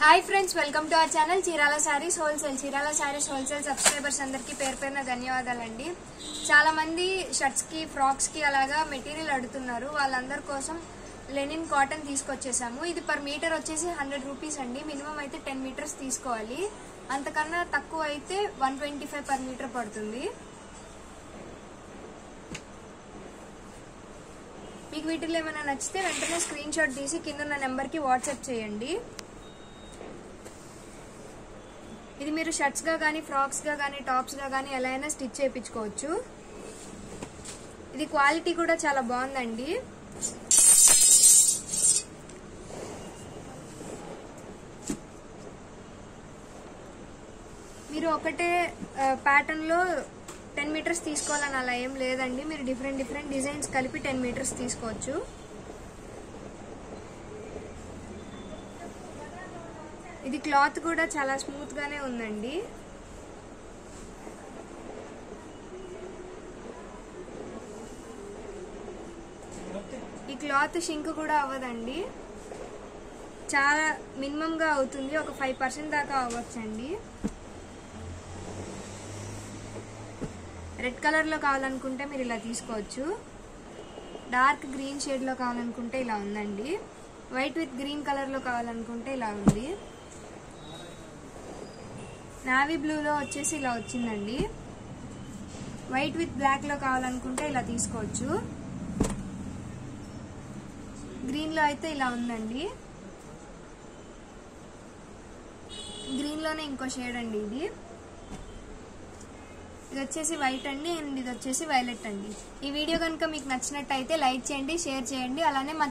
hi friends welcome to our channel Chirala sarees wholesale Chirala sarees wholesale subscribers అందరికీ పేరు పేరున ధన్యవాదాలండి చాలా మంది షర్ట్స్ కి ఫ్రాక్స్ కి అలాగా మెటీరియల్ అడుగుతున్నారు వాళ్ళందరి కోసం లెనిన్ కాటన్ తీసుకొచ్చేసాము ఇది పర్ మీటర్ వచ్చేసి హండ్రెడ్ రూపీస్ అండి మినిమం అయితే టెన్ మీటర్స్ తీసుకోవాలి అంతకన్నా తక్కువ అయితే one twenty five per meter పడుతుంది మీకు వీటిలో ఏమైనా నచ్చితే వెంటనే స్క్రీన్ షాట్ తీసి కింద ఉన్న నెంబర్కి వాట్సాప్ చేయండి ఇది మీరు షర్ట్స్ గా కానీ ఫ్రాక్స్ గా కానీ టాప్స్ గా కానీ ఎలా అయినా స్టిచ్ చేయించుకోవచ్చు ఇది క్వాలిటీ కూడా చాలా బాగుందండి మీరు ఒకటే ప్యాటర్న్ లో టెన్ మీటర్స్ తీసుకోవాలని అలా ఏం లేదండి మీరు డిఫరెంట్ డిఫరెంట్ డిజైన్స్ కలిపి టెన్ మీటర్స్ తీసుకోవచ్చు ఇది క్లాత్ కూడా చాలా స్మూత్ గానే ఉందండి ఈ క్లాత్ షింక్ కూడా అవ్వదండి చాలా మినిమం గా అవుతుంది ఒక ఫైవ్ పర్సెంట్ దాకా అవ్వచ్చండి రెడ్ కలర్ లో కావాలనుకుంటే మీరు ఇలా తీసుకోవచ్చు డార్క్ గ్రీన్ షేడ్ లో కావాలనుకుంటే ఇలా ఉందండి వైట్ విత్ గ్రీన్ కలర్ లో కావాలనుకుంటే ఇలా ఉంది నావీ బ్లూలో వచ్చేసి ఇలా వచ్చిందండి వైట్ విత్ బ్లాక్ లో కావాలనుకుంటే ఇలా తీసుకోవచ్చు గ్రీన్ లో అయితే ఇలా ఉందండి గ్రీన్ లోనే ఇంకో షేడ్ అండి ఇది ఇది వచ్చేసి వైట్ అండి అండ్ ఇది వచ్చేసి వైలెట్ అండి ఈ వీడియో కనుక మీకు నచ్చినట్టయితే లైక్ చేయండి షేర్ చేయండి అలానే మా